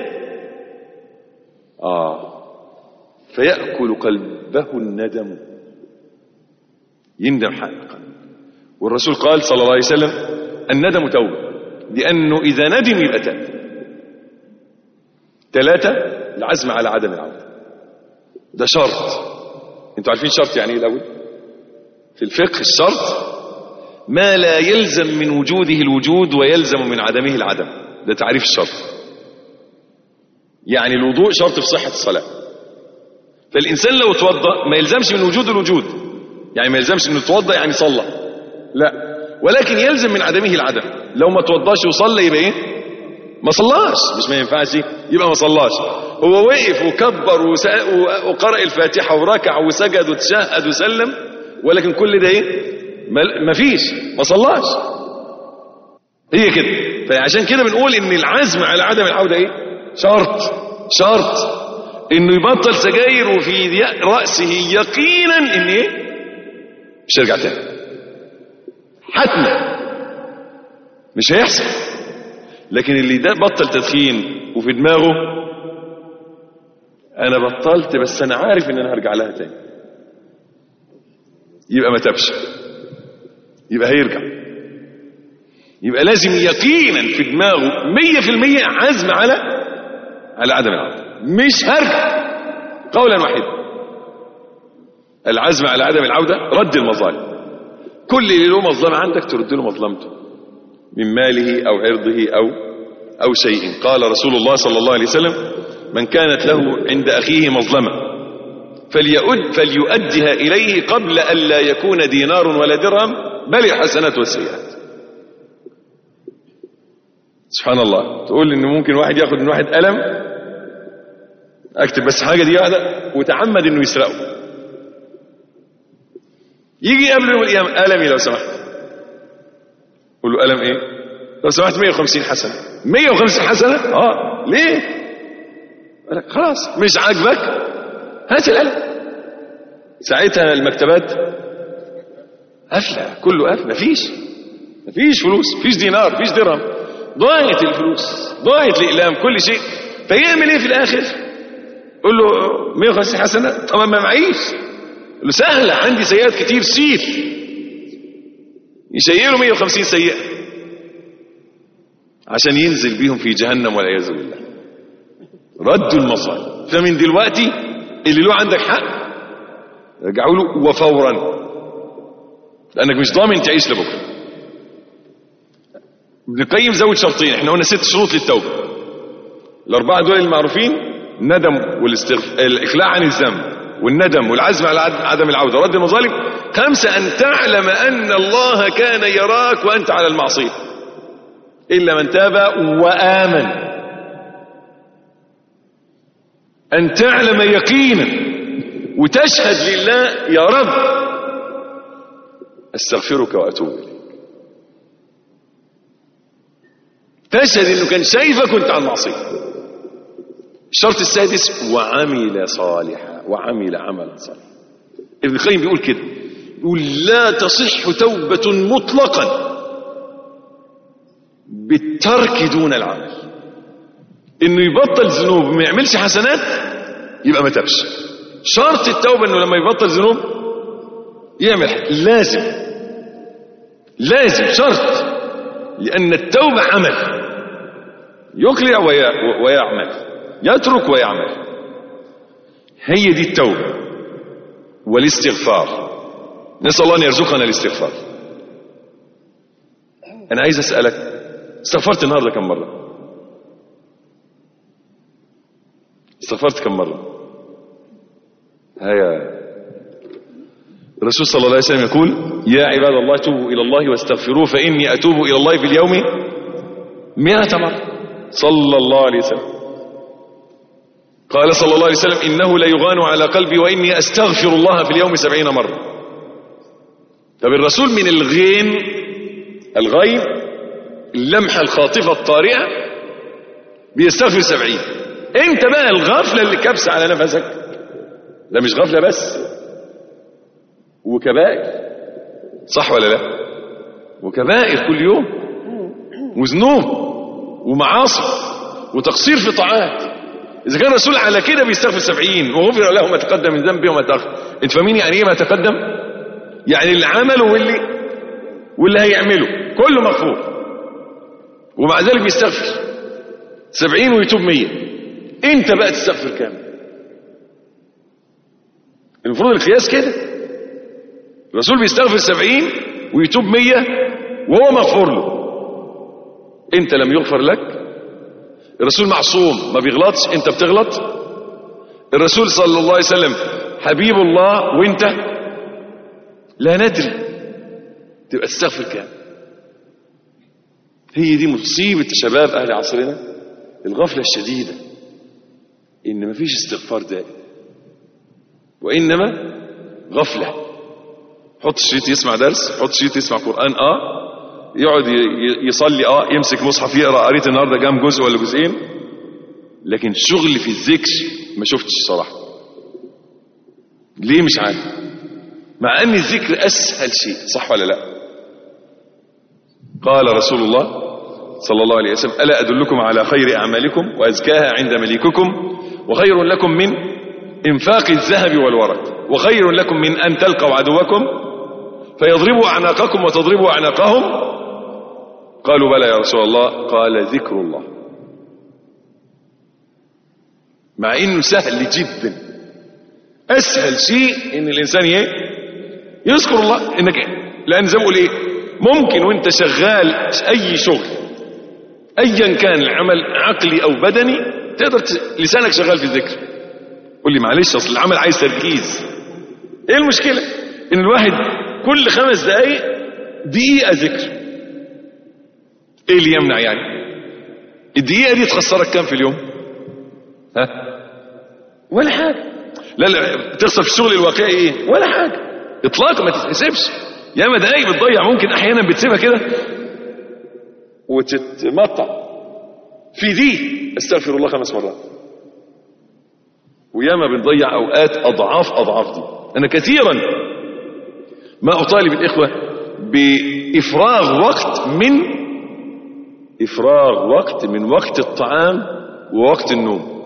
آه فيأكل قلبه الندم يندم حقا والرسول قال صلى الله عليه وسلم الندم توبة لأنه إذا ندم يبقى تاب ثلاثة العزم على عدم العودة ده شرط انتوا عارفين شرط يعني ايه الاول في الفقه الشرط ما لا يلزم من وجوده الوجود ويلزم من عدمه العدم ده تعريف الشرط يعني الوضوء شرط في صحة الصلاة فالإنسان لو توضأ ما يلزمش من وجود الوجود يعني ما يلزمش انه توضأ يعني صلى لا ولكن يلزم من عدمه العدم لو ما توضاش وصلى يبقى ايه ما صلاش مش ما ينفعش يبقى ما صلاش هو وقف وكبر وسا- وقرأ الفاتحة وركع وسجد وتشهد وسلم ولكن كل ده ايه ما- ما فيش ما صلاش هي كده فعشان كده بنقول ان العزم على عدم العودة ايه شرط شرط انه يبطل سجاير وفي رأسه يقينا ان ايه مش هيرجع تاني حتما مش هيحصل لكن اللي ده بطل تدخين وفي دماغه انا بطلت بس انا عارف ان انا هرجع لها تاني يبقى ما تبش يبقى هيرجع يبقى لازم يقينا في دماغه 100% عزم على على عدم العودة مش هرجع قولا واحدا العزم على عدم العودة رد المظالم كل اللي له مظلمة عندك ترد له مظلمته من ماله أو عرضه أو أو شيء قال رسول الله صلى الله عليه وسلم من كانت له عند أخيه مظلمة فليؤد فليؤدها إليه قبل أن لا يكون دينار ولا درهم بل الحسنات والسيئات سبحان الله تقول إن ممكن واحد ياخد من واحد قلم أكتب بس حاجة دي واحدة وتعمد إنه يسرقه يجي قبل يوم القيامة قلمي لو سمحت قول له قلم ايه لو سمحت 150 حسنة 150 حسنة اه ليه قال لك خلاص مش عاجبك هات القلم ساعتها المكتبات قافلة كله قافل مفيش مفيش فلوس مفيش دينار مفيش درهم ضاعت الفلوس ضاعت الإقلام كل شيء فيعمل ايه في الآخر قول له 150 حسنة طبعا ما معيش قال له سهلة عندي سيئات كتير سير يشيله 150 سيئة عشان ينزل بيهم في جهنم والعياذ بالله ردوا المظالم فمن دلوقتي اللي له عندك حق رجعوا له وفورا لانك مش ضامن تعيش لبكره ابن القيم زود شرطين احنا قلنا ست شروط للتوبه الاربعه دول المعروفين الندم والاستغفار الاقلاع عن الذنب والندم والعزم على عدم العوده رد المظالم خمسه ان تعلم ان الله كان يراك وانت على المعصيه إلا من تاب وآمن أن تعلم يقينا وتشهد لله يا رب أستغفرك وأتوب إليك تشهد انه كان شايفك وانت على المعصيه الشرط السادس وعمل صالحا وعمل عملا صالحا ابن القيم بيقول كده يقول لا تصح توبة مطلقا بالترك دون العمل انه يبطل ذنوب وما يعملش حسنات يبقى ما تابش شرط التوبة انه لما يبطل ذنوب يعمل حاجة. لازم لازم شرط لأن التوبة عمل يقلع وي- ويعمل يترك ويعمل هي دي التوبة والاستغفار نسأل الله أن يرزقنا الاستغفار أنا عايز أسألك استغفرت النهاردة كم مرة استغفرت كم مرة هيا الرسول صلى الله عليه وسلم يقول يا عباد الله توبوا إلى الله واستغفروه فإني أتوب إلى الله في اليوم مئة مرة صلى الله عليه وسلم قال صلى الله عليه وسلم إنه لا يغان على قلبي وإني أستغفر الله في اليوم سبعين مرة طب الرسول من الغين الغيب اللمحة الخاطفة الطارئة بيستغفر سبعين انت بقى الغفلة اللي كبس على نفسك ده مش غفلة بس وكبائر صح ولا لا وكبائر كل يوم وذنوب ومعاصي وتقصير في طاعات اذا كان الرسول على كده بيستغفر سبعين وغفر له ما تقدم من ذنبه وما تاخر انت فاهمين يعني ايه ما تقدم يعني اللي عمله واللي واللي هيعمله كله مغفور ومع ذلك بيستغفر سبعين ويتوب مية انت بقى تستغفر كام المفروض القياس كده الرسول بيستغفر سبعين ويتوب مية وهو مغفور له انت لم يغفر لك الرسول معصوم ما بيغلطش انت بتغلط الرسول صلى الله عليه وسلم حبيب الله وانت لا ندري تبقى تستغفر كام هي دي مصيبة شباب أهل عصرنا الغفلة الشديدة إن مفيش استغفار دائم وإنما غفلة حط شريط يسمع درس حط شريط يسمع قرآن آه يقعد ي- ي- يصلي آه يمسك مصحف يقرأ قريت النهاردة كام جزء ولا جزئين لكن شغل في الذكر ما شفتش صراحة ليه مش عارف مع أن الذكر أسهل شيء صح ولا لا قال رسول الله صلى الله عليه وسلم ألا أدلكم على خير أعمالكم وأزكاها عند مليككم وخير لكم من إنفاق الذهب والورق وخير لكم من أن تلقوا عدوكم فيضربوا أعناقكم وتضربوا أعناقهم قالوا بلى يا رسول الله قال ذكر الله مع انه سهل جدا اسهل شيء ان الانسان ايه يذكر الله انك لان زي ما بقول ايه ممكن وانت شغال اي شغل ايا كان العمل عقلي او بدني تقدر ت... لسانك شغال في الذكر قول لي معلش اصل العمل عايز تركيز ايه المشكله ان الواحد كل خمس دقايق دقيقه ذكر ايه اللي يمنع يعني الدقيقه دي تخسرك كام في اليوم ها ولا حاجه لا لا تخسر في الشغل الواقعي ايه ولا حاجه اطلاقا ما تتحسبش ياما دقايق بتضيع ممكن احيانا بتسيبها كده وتتمطع في دي استغفر الله خمس مرات وياما بنضيع اوقات اضعاف اضعاف دي انا كثيرا ما اطالب الاخوه بافراغ وقت من افراغ وقت من وقت الطعام ووقت النوم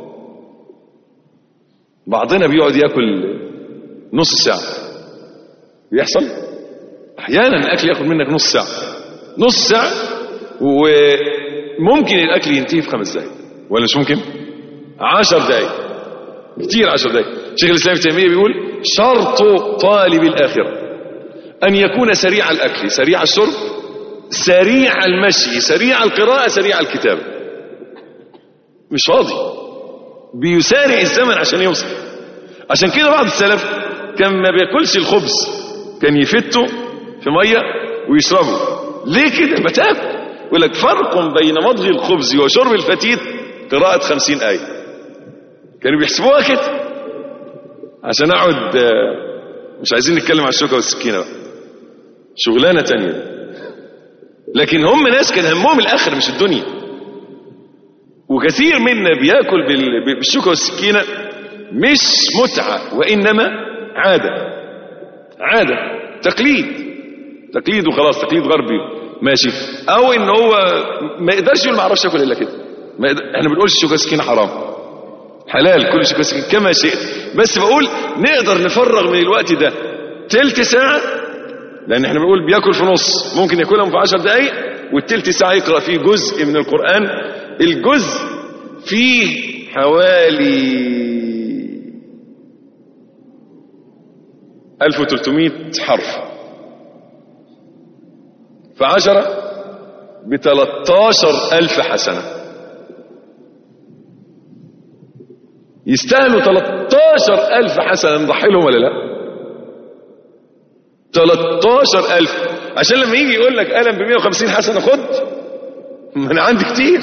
بعضنا بيقعد ياكل نص ساعه بيحصل احيانا الاكل ياخد منك نص ساعه نص ساعه وممكن الاكل ينتهي في خمس دقائق ولا مش ممكن عشر دقائق كتير عشر دقائق شيخ الاسلام ابن تيميه بيقول شرط طالب الاخره ان يكون سريع الاكل سريع الشرب سريع المشي سريع القراءه سريع الكتابه مش فاضي بيسارع الزمن عشان يوصل عشان كده بعض السلف كان ما بياكلش الخبز كان يفته في ميه ويشربه ليه كده ما تاكل يقول لك فرق بين مضغ الخبز وشرب الفتيت قراءة خمسين آية كانوا بيحسبوها كده عشان اقعد آه، مش عايزين نتكلم على الشوكة والسكينة بقى شغلانة تانية لكن هم ناس كان همهم الآخر مش الدنيا وكثير منا بياكل بال- بالشوكة والسكينة مش متعة وإنما عادة عادة تقليد تقليد وخلاص تقليد غربي ماشي او ان هو ما يقدرش يقول ما اعرفش اكل الا كده ما يقدر... احنا ما بنقولش شوكه سكينه حرام حلال كل شوكه سكينه كما شئت بس بقول نقدر نفرغ من الوقت ده تلت ساعه لان احنا بنقول بياكل في نص ممكن ياكلهم في عشر دقايق والتلت ساعه يقرا فيه جزء من القران الجزء فيه حوالي 1300 حرف فعشرة بتلاتاشر ألف حسنة يستاهلوا تلاتاشر ألف حسنة نضحي لهم ولا لا تلاتاشر ألف عشان لما يجي يقول لك قلم بمية وخمسين حسنة خد ما أنا عندي كتير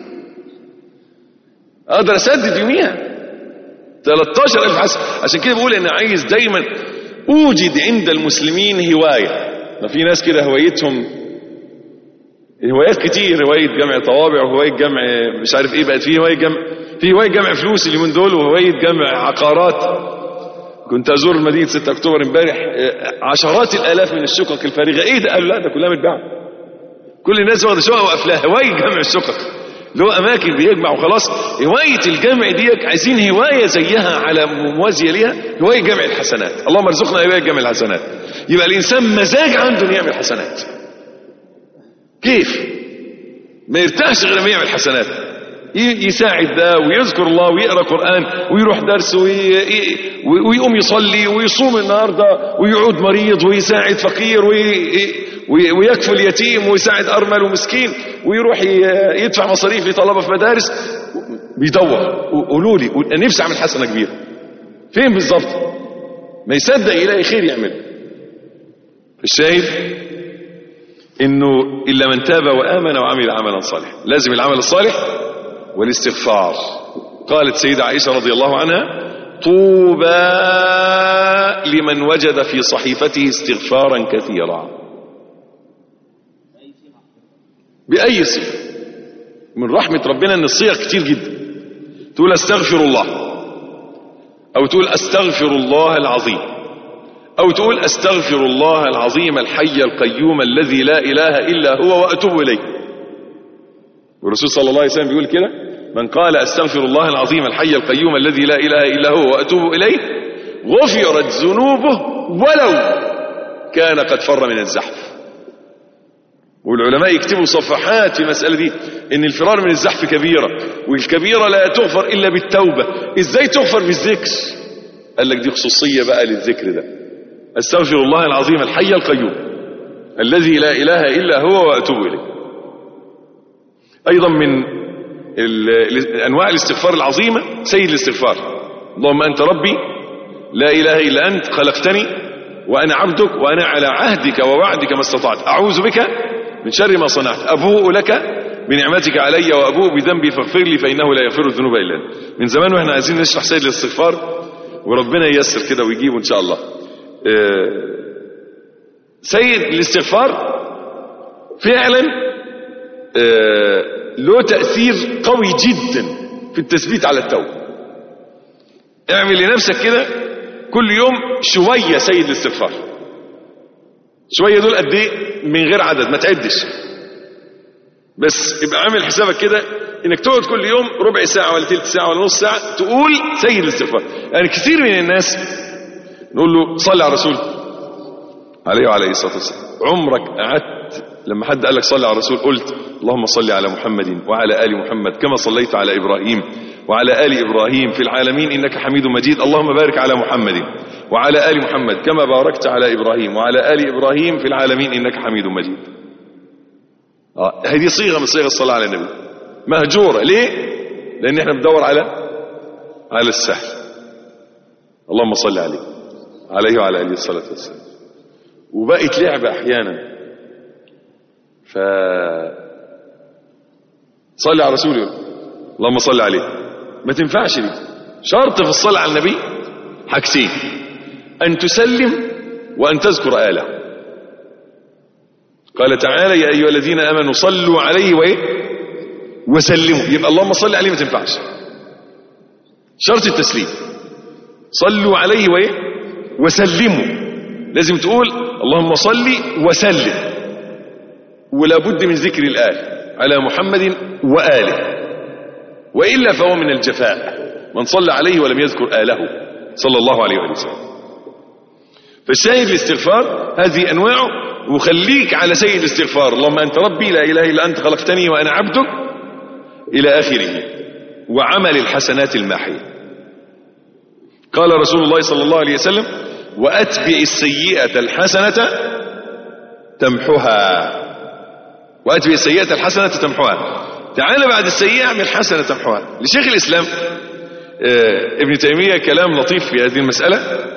أقدر أسدد يوميها 13000 حسنة عشان كده بقول أنا عايز دايما أوجد عند المسلمين هواية ما في ناس كده هوايتهم هوايات كتير هواية جمع طوابع وهواية جمع مش عارف ايه بقت في هواية جمع في هواية جمع فلوس اليومين دول وهواية جمع عقارات كنت ازور مدينة 6 اكتوبر امبارح آه، عشرات الالاف من الشقق الفارغة ايه ده قالوا لا ده كلها متباعة كل الناس واخده شقق وقافلاها هواية جمع الشقق اللي هو اماكن بيجمع وخلاص هواية الجمع دي عايزين هواية زيها على موازية ليها هواية جمع الحسنات اللهم ارزقنا هواية جمع الحسنات يبقى الانسان مزاج عنده انه يعمل حسنات كيف ما يرتاحش غير لما يعمل حسنات ي- يساعد ده ويذكر الله ويقرا قران ويروح درس وي- ي- ويقوم يصلي ويصوم النهارده ويعود مريض ويساعد فقير وي- وي- ويكفل يتيم ويساعد ارمل ومسكين ويروح ي- يدفع مصاريف لطلبه في مدارس بيدور قولوا لي قول- انا نفسي اعمل حسنه كبيره فين بالظبط ما يصدق يلاقي خير يعمله الشاهد انه الا من تاب وامن وعمل عملا صالحا لازم العمل الصالح والاستغفار قالت سيدة عائشة رضي الله عنها طوبى لمن وجد في صحيفته استغفارا كثيرا بأي صيغة من رحمة ربنا ان الصيغ كتير جدا تقول استغفر الله او تقول استغفر الله العظيم او تقول استغفر الله العظيم الحي القيوم الذي لا اله الا هو واتوب اليه والرسول صلى الله عليه وسلم بيقول كده من قال استغفر الله العظيم الحي القيوم الذي لا اله الا هو واتوب اليه غفرت ذنوبه ولو كان قد فر من الزحف والعلماء يكتبوا صفحات في المسألة دي ان الفرار من الزحف كبيرة والكبيرة لا تغفر الا بالتوبة ازاي تغفر بالذكر قال لك دي خصوصية بقى للذكر ده استغفر الله العظيم الحي القيوم الذي لا اله الا هو واتوب اليه ايضا من ال- ال- انواع الاستغفار العظيمة سيد الاستغفار اللهم انت ربي لا اله الا انت خلقتني وانا عبدك وانا على عهدك ووعدك ما استطعت اعوذ بك من شر ما صنعت ابوء لك بنعمتك علي وابوء بذنبي فاغفر لي فانه لا يغفر الذنوب الا انت من زمان واحنا عايزين نشرح سيد الاستغفار وربنا ييسر كده ويجيبه ان شاء الله آه، سيد الاستغفار فعلا آه، له تأثير قوي جدا في التثبيت على التوبة اعمل لنفسك كده كل يوم شوية سيد الاستغفار شوية دول قد ايه من غير عدد ما تعدش بس يبقى عامل حسابك كده انك تقعد كل يوم ربع ساعة ولا تلت ساعة ولا نص ساعة تقول سيد الاستغفار يعني كثير من الناس نقول له صلي على الرسول عليه وعليه الصلاة والسلام عمرك قعدت لما حد قال لك صلي على الرسول قلت اللهم صل على محمد وعلى آل محمد كما صليت على إبراهيم وعلى آل إبراهيم في العالمين إنك حميد مجيد اللهم بارك على محمد وعلى آل محمد كما باركت على إبراهيم وعلى آل إبراهيم في العالمين إنك حميد مجيد آه هذه صيغة من صيغ الصلاة على النبي مهجورة ليه؟ لأن احنا بندور على على السهل اللهم صل عليه عليه وعلى آله الصلاة والسلام وبقت لعبة أحيانا ف صلي على رسوله اللهم صل عليه ما تنفعش دي شرط في الصلاة على النبي حاجتين أن تسلم وأن تذكر آله قال تعالى يا أيها الذين آمنوا صلوا عليه وإيه وسلموا يبقى اللهم صل عليه ما تنفعش شرط التسليم صلوا عليه وإيه وسلموا لازم تقول اللهم صل وسلم ولا بد من ذكر الآل على محمد وآله وإلا فهو من الجفاء من صلى عليه ولم يذكر آله صلى الله عليه وسلم فالشاهد الاستغفار هذه أنواعه وخليك على سيد الاستغفار اللهم أنت ربي لا إله إلا أنت خلقتني وأنا عبدك إلى آخره وعمل الحسنات الماحية قال رسول الله صلى الله عليه وسلم وأتبع السيئة الحسنة تمحها وأتبع السيئة الحسنة تمحها تعال بعد السيئة اعمل حسنة تمحها لشيخ الإسلام آه ابن تيمية كلام لطيف في هذه المسألة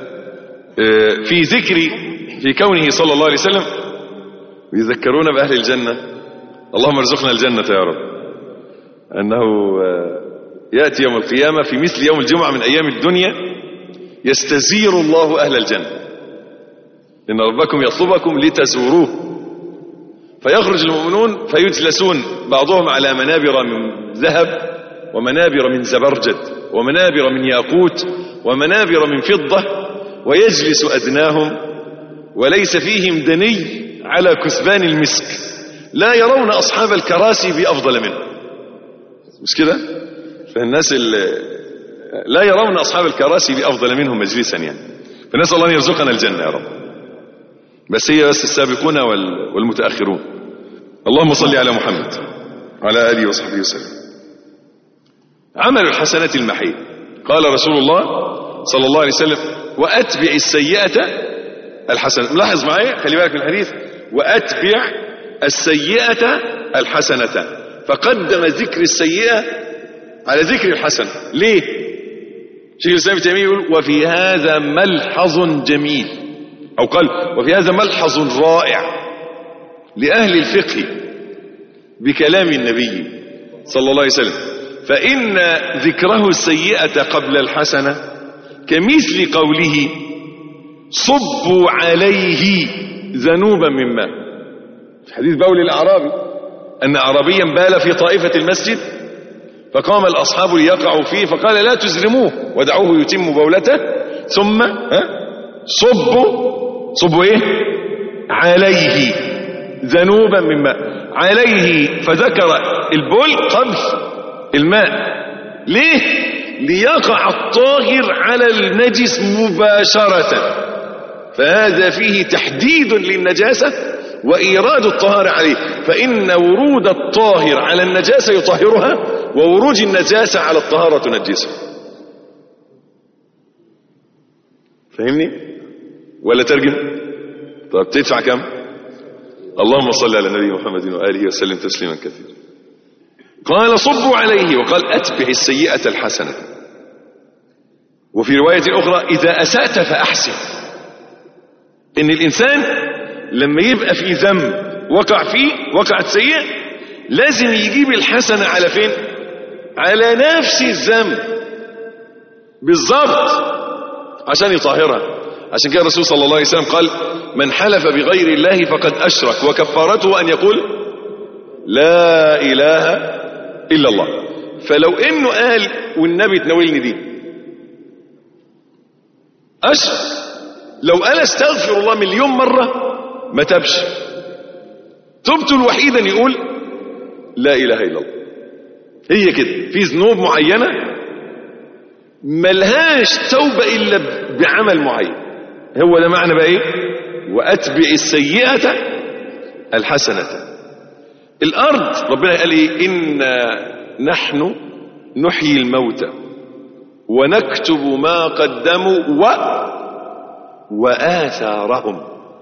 آه في ذكر في كونه صلى الله عليه وسلم يذكرون بأهل الجنة اللهم ارزقنا الجنة يا رب أنه آه يأتي يوم القيامة في مثل يوم الجمعة من أيام الدنيا يستزير الله أهل الجنة إن ربكم يطلبكم لتزوروه فيخرج المؤمنون فيجلسون بعضهم على منابر من ذهب ومنابر من زبرجد ومنابر من ياقوت ومنابر من فضة ويجلس أدناهم وليس فيهم دني على كثبان المسك لا يرون أصحاب الكراسي بأفضل منه مش كده فالناس اللي لا يرون أصحاب الكراسي بأفضل منهم مجلسا يعني فنسأل الله أن يرزقنا الجنة يا رب بس هي بس السابقون والمتأخرون اللهم صل على محمد على آله وصحبه وسلم عمل الحسنات المحية قال رسول الله صلى الله عليه وسلم وأتبع السيئة الحسنة ملاحظ معايا خلي بالك من الحديث وأتبع السيئة الحسنة فقدم ذكر السيئة على ذكر الحسنة ليه شيخ الإسلام تيمية يقول وفي هذا ملحظ جميل أو قال وفي هذا ملحظ رائع لأهل الفقه بكلام النبي صلى الله عليه وسلم فإن ذكره السيئة قبل الحسنة كمثل قوله صبوا عليه ذنوبا من ماء في حديث بول الأعرابي أن أعرابيا بال في طائفة المسجد فقام الأصحاب ليقعوا فيه فقال لا تزرموه ودعوه يتم بولته ثم صبوا صبوا ايه عليه ذنوبا من ماء عليه فذكر البول قبل الماء ليه ليقع الطاهر على النجس مباشرة فهذا فيه تحديد للنجاسة وإيراد الطهارة عليه فإن ورود الطاهر على النجاسة يطهرها وورود النجاسة على الطهارة تنجسها فهمني ولا ترجم طب تدفع كم اللهم صل على النبي محمد وآله وسلم تسليما كثيرا قال صبوا عليه وقال أتبع السيئة الحسنة وفي رواية أخرى إذا أسأت فأحسن إن الإنسان لما يبقى في ذنب وقع فيه وقعت سيئة لازم يجيب الحسنة على فين على نفس الذنب بالضبط عشان يطهرها عشان كده الرسول صلى الله عليه وسلم قال من حلف بغير الله فقد أشرك وكفارته أن يقول لا إله إلا الله فلو إنه قال والنبي تناولني دي أشرك لو قال استغفر الله مليون مرة ما تبش توبته الوحيدة أن يقول لا إله إلا الله هي كده في ذنوب معينة ملهاش توبة إلا بعمل معين هو ده معنى بقى ايه واتبع السيئة الحسنة الارض ربنا قال ايه انا نحن نحيي الموتى ونكتب ما قدموا و وآثارهم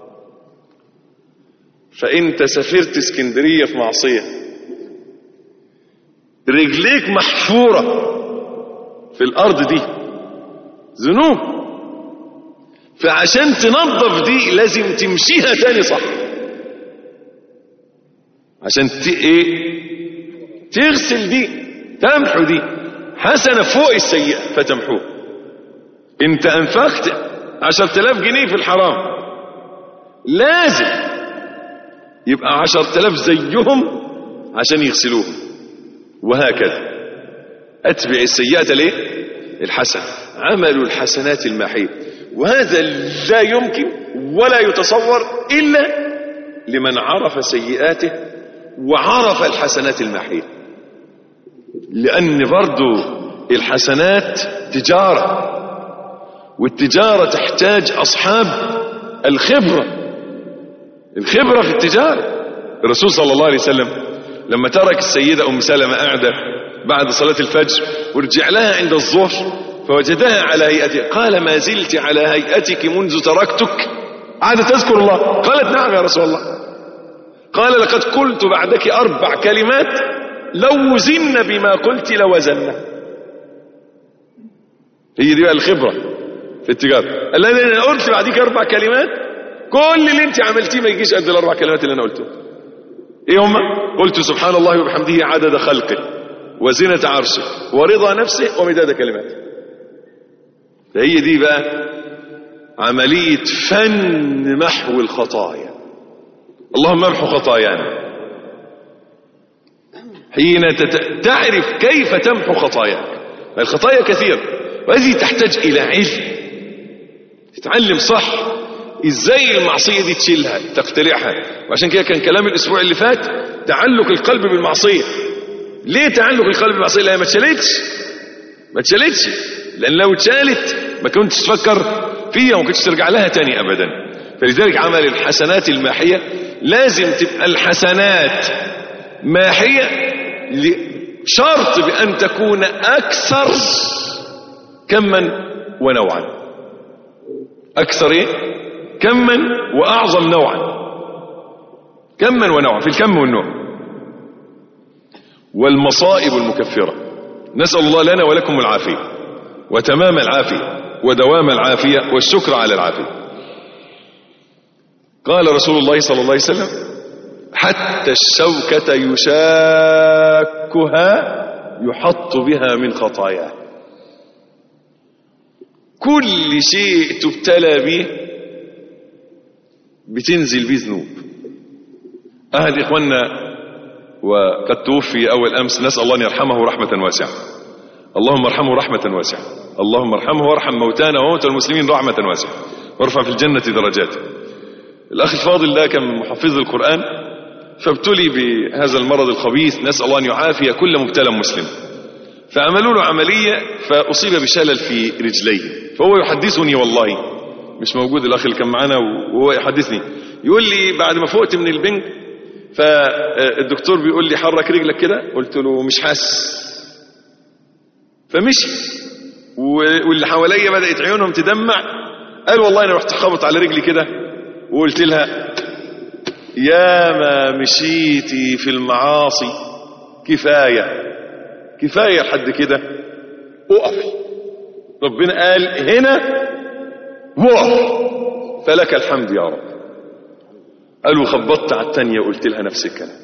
فانت سافرت اسكندرية في معصية رجليك محفورة في الارض دي ذنوب فعشان تنظف دي لازم تمشيها تاني صح عشان ت... ايه تغسل دي تمحو دي حسنة فوق السيئة فتمحوه انت انفقت عشرة آلاف جنيه في الحرام لازم يبقى عشرة آلاف زيهم عشان يغسلوهم وهكذا اتبع السيئة ليه الحسن عمل الحسنات الماحية وهذا لا يمكن ولا يتصور إلا لمن عرف سيئاته وعرف الحسنات الماحية لأن برضو الحسنات تجارة والتجارة تحتاج أصحاب الخبرة الخبرة في التجارة الرسول صلى الله عليه وسلم لما ترك السيدة أم سلمة قاعدة بعد صلاة الفجر ورجع لها عند الظهر فوجدها على هيئتها قال ما زلت على هيئتك منذ تركتك عاد تذكر الله قالت نعم يا رسول الله قال لقد قلت بعدك أربع كلمات لو وزن بما قلت لوزنا هي دي بقى الخبرة في التجارة قال لها أنا قلت بعدك أربع كلمات كل اللي انت عملتيه ما يجيش قد الأربع كلمات اللي أنا قلتهم ايه هما قلت سبحان الله وبحمده عدد خلقه وزنة عرشه ورضا نفسه ومداد كلماته فهي دي بقى عملية فن محو الخطايا اللهم امحو خطايانا حين تت... تعرف كيف تمحو خطاياك الخطايا كثيرة وهذه تحتاج إلى علم تتعلم صح ازاي المعصية دي تشيلها تقتلعها وعشان كده كان كلام الاسبوع اللي فات تعلق القلب بالمعصية ليه تعلق القلب بالمعصية لأنها ما اتشالتش ما اتشالتش لان لو اتشالت ما كنتش تفكر فيها وما كنتش ترجع لها تاني ابدا فلذلك عمل الحسنات الماحية لازم تبقى الحسنات ماحية شرط بأن تكون أكثر كما ونوعا أكثر إيه؟ كما وأعظم نوعا كما ونوعا في الكم والنوع والمصائب المكفرة نسأل الله لنا ولكم العافية وتمام العافية ودوام العافية والشكر على العافية قال رسول الله صلى الله عليه وسلم حتى الشوكة يشاكها يحط بها من خطاياه كل شيء تبتلى به بتنزل به ذنوب أهل إخواننا وقد توفي أول أمس نسأل الله أن يرحمه رحمة واسعة اللهم ارحمه رحمة واسعة اللهم ارحمه وارحم موتانا وموتى المسلمين رحمة واسعة وارفع في الجنة درجاته الأخ الفاضل ده كان من محفظ القرآن فابتلي بهذا المرض الخبيث نسأل الله أن يعافي كل مبتلى مسلم فعملوا له عملية فأصيب بشلل في رجليه فهو يحدثني والله مش موجود الأخ اللي كان معانا وهو يحدثني يقول لي بعد ما فقت من البنك فالدكتور بيقول لي حرك رجلك كده قلت له مش حاسس فمشي واللي حواليا بدأت عيونهم تدمع قال والله أنا رحت خبط على رجلي كده وقلت لها يا ما مشيتي في المعاصي كفاية كفاية لحد كده اقف ربنا قال هنا وقف فلك الحمد يا رب قال وخبطت على التانية وقلت لها نفس الكلام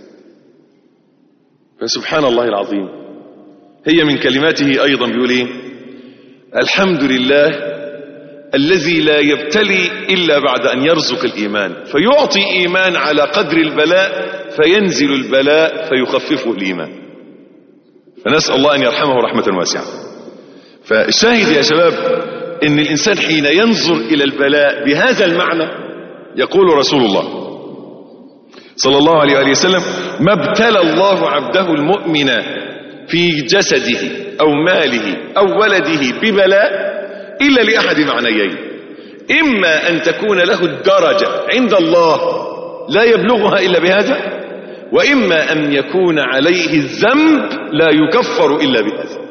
فسبحان الله العظيم هي من كلماته أيضا بيقول ايه الحمد لله الذي لا يبتلي إلا بعد أن يرزق الإيمان فيعطي إيمان على قدر البلاء فينزل البلاء فيخففه الإيمان فنسأل الله أن يرحمه رحمة واسعة فالشاهد يا شباب إن الإنسان حين ينظر إلى البلاء بهذا المعنى يقول رسول الله صلى الله عليه وآله وسلم ما ابتلى الله عبده المؤمن في جسده أو ماله أو ولده ببلاء إلا لأحد معنيين إما أن تكون له الدرجة عند الله لا يبلغها إلا بهذا وإما أن يكون عليه الذنب لا يكفر إلا بهذا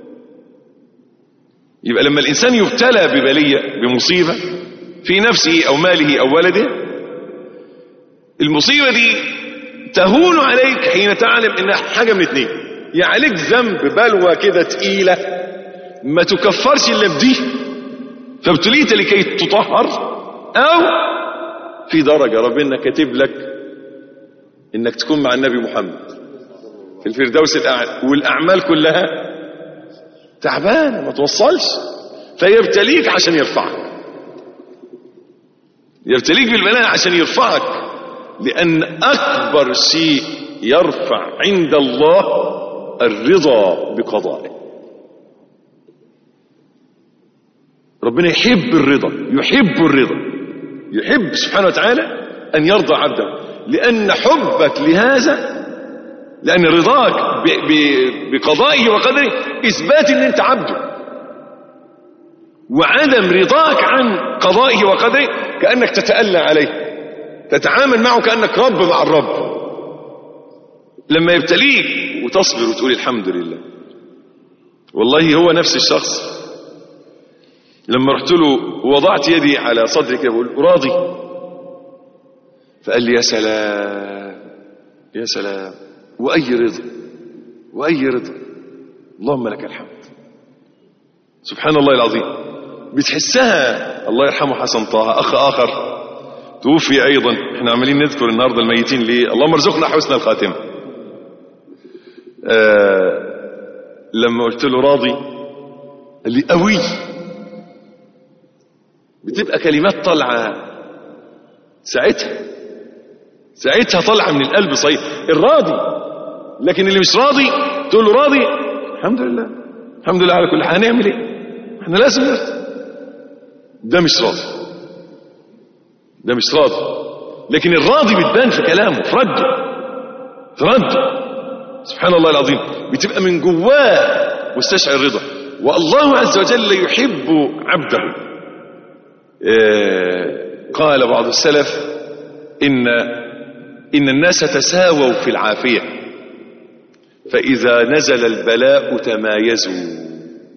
يبقى لما الإنسان يبتلى ببلية بمصيبة في نفسه أو ماله أو ولده المصيبة دي تهون عليك حين تعلم إنها حاجة من اتنين يا عليك ذنب بلوى كده تقيلة ما تكفرش إلا بدي فابتليت لكي تطهر أو في درجة ربنا كاتب لك إنك تكون مع النبي محمد في الفردوس الأعلى والأعمال كلها تعبانة ما توصلش فيبتليك عشان يرفعك يبتليك بالبلاء عشان يرفعك لأن أكبر شيء يرفع عند الله الرضا بقضائه ربنا يحب الرضا يحب الرضا يحب سبحانه وتعالى أن يرضى عبده لأن حبك لهذا لأن رضاك ب- ب- بقضائه وقدره إثبات أن أنت عبده وعدم رضاك عن قضائه وقدره كأنك تتألى عليه تتعامل معه كأنك رب مع الرب لما يبتليك وتصبر وتقول الحمد لله والله هو نفس الشخص لما رحت له ووضعت يدي على صدري كده بقول راضي فقال لي يا سلام يا سلام وأي رضا وأي رضا اللهم لك الحمد سبحان الله العظيم بتحسها الله يرحمه حسن طه أخ آخر توفي أيضا احنا عمالين نذكر النهاردة الميتين ليه اللهم ارزقنا حسن الخاتمة آه لما قلت له راضي قال لي قوي بتبقى كلمات طالعة ساعتها ساعتها طالعة من القلب صحيح الراضي لكن اللي مش راضي تقول له راضي الحمد لله الحمد لله على كل حال هنعمل ايه احنا لازم نرضى ده مش راضي ده مش راضي لكن الراضي بتبان في كلامه في رده في رده سبحان الله العظيم بتبقى من جواه مستشعر الرضا والله عز وجل يحب عبده آه، قال بعض السلف إن إن الناس تساووا في العافية فإذا نزل البلاء تمايزوا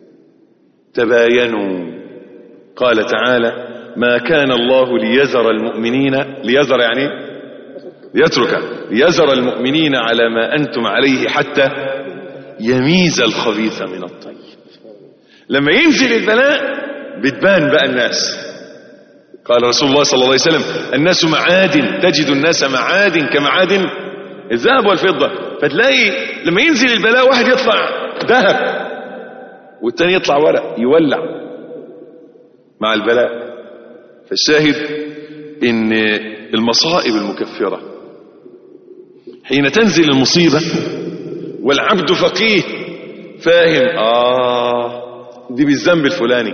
تباينوا قال تعالى ما كان الله ليذر المؤمنين ليذر يعني ليترك ليذر المؤمنين على ما أنتم عليه حتى يميز الخبيث من الطيب لما ينزل البلاء بتبان بقى الناس قال رسول الله صلى الله عليه وسلم الناس معادن تجد الناس معادن كمعادن الذهب والفضة فتلاقي لما ينزل البلاء واحد يطلع ذهب والتاني يطلع ورق يولع مع البلاء فالشاهد ان المصائب المكفرة حين تنزل المصيبة والعبد فقيه فاهم آه دي بالذنب الفلاني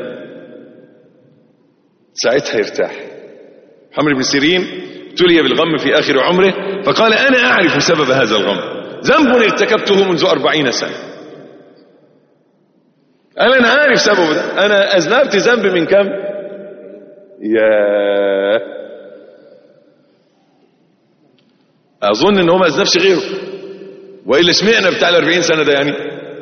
ساعتها يرتاح محمد بن سيرين ابتلي بالغم في آخر عمره فقال أنا أعرف سبب هذا الغم ذنب ارتكبته منذ أربعين سنة قال أنا عارف سببه ده أنا أذنبت ذنب من كم يا أظن إن هو ما أذنبش غيره وإلا سمعنا بتاع الأربعين سنة ده يعني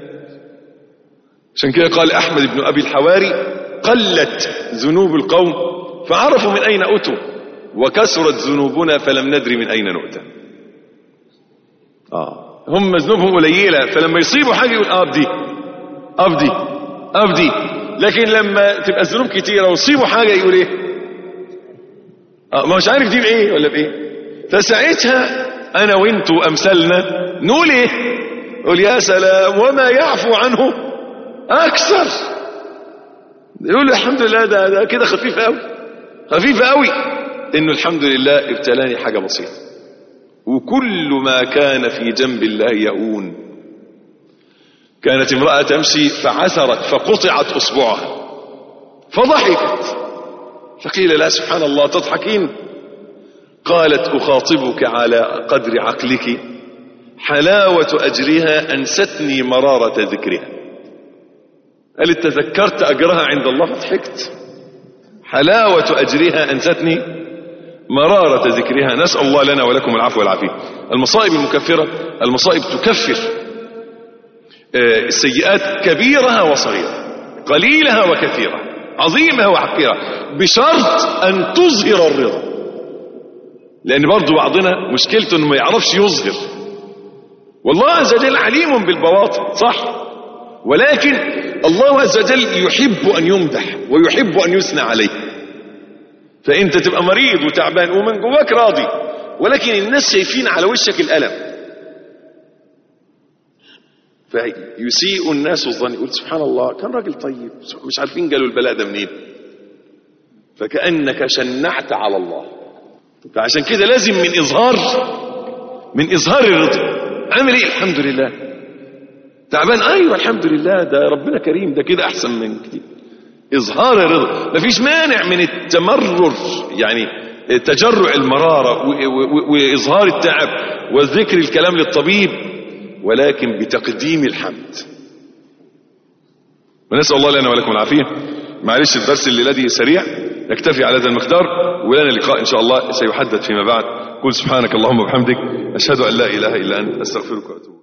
عشان كده قال أحمد بن أبي الحواري قلت ذنوب القوم فعرفوا من أين أتوا وكثرت ذنوبنا فلم ندري من أين نؤتى آه هم ذنوبهم قليلة فلما يصيبوا حاجة يقول أبدي أبدي أبدي لكن لما تبقى الذنوب كتيرة ويصيبوا حاجة يقول إيه آه ما مش عارف دي بإيه ولا بإيه فساعتها أنا وإنتوا أمثالنا نقول إيه قول يا سلام وما يعفو عنه أكثر يقول الحمد لله ده, ده كده خفيف قوي خفيف قوي انه الحمد لله ابتلاني حاجة بسيطة وكل ما كان في جنب الله يهون كانت امرأة تمشي فعثرت فقطعت اصبعها فضحكت فقيل لها سبحان الله تضحكين قالت اخاطبك على قدر عقلك حلاوة اجرها انستني مرارة ذكرها قالت تذكرت أجرها عند الله فضحكت حلاوة أجرها أنستني مرارة ذكرها نسأل الله لنا ولكم العفو والعافية المصائب المكفرة المصائب تكفر آه، السيئات كبيرها وصغيرة قليلها وكثيرة عظيمها وحقيرة بشرط أن تظهر الرضا لأن برضو بعضنا مشكلته أنه ما يعرفش يظهر والله عز وجل عليم بالبواطن صح ولكن الله عز وجل يحب أن يمدح ويحب أن يثنى عليه فأنت تبقى مريض وتعبان ومن جواك راضي ولكن الناس شايفين على وشك الألم فيسيء الناس الظن يقول سبحان الله كان راجل طيب مش عارفين قالوا البلاء ده منين فكأنك شنعت على الله فعشان كده لازم من إظهار من إظهار الرضا عامل إيه الحمد لله تعبان أيوة الحمد لله ده ربنا كريم ده كده أحسن من كتير إظهار الرضا مفيش مانع من التمرر يعني تجرع المرارة وإظهار التعب وذكر الكلام للطبيب ولكن بتقديم الحمد ونسأل الله لنا ولكم العافية معلش الدرس الليلة دي سريع نكتفي على هذا المقدار ولنا لقاء إن شاء الله سيحدد فيما بعد قل سبحانك اللهم وبحمدك أشهد أن لا إله إلا أنت أستغفرك وأتوب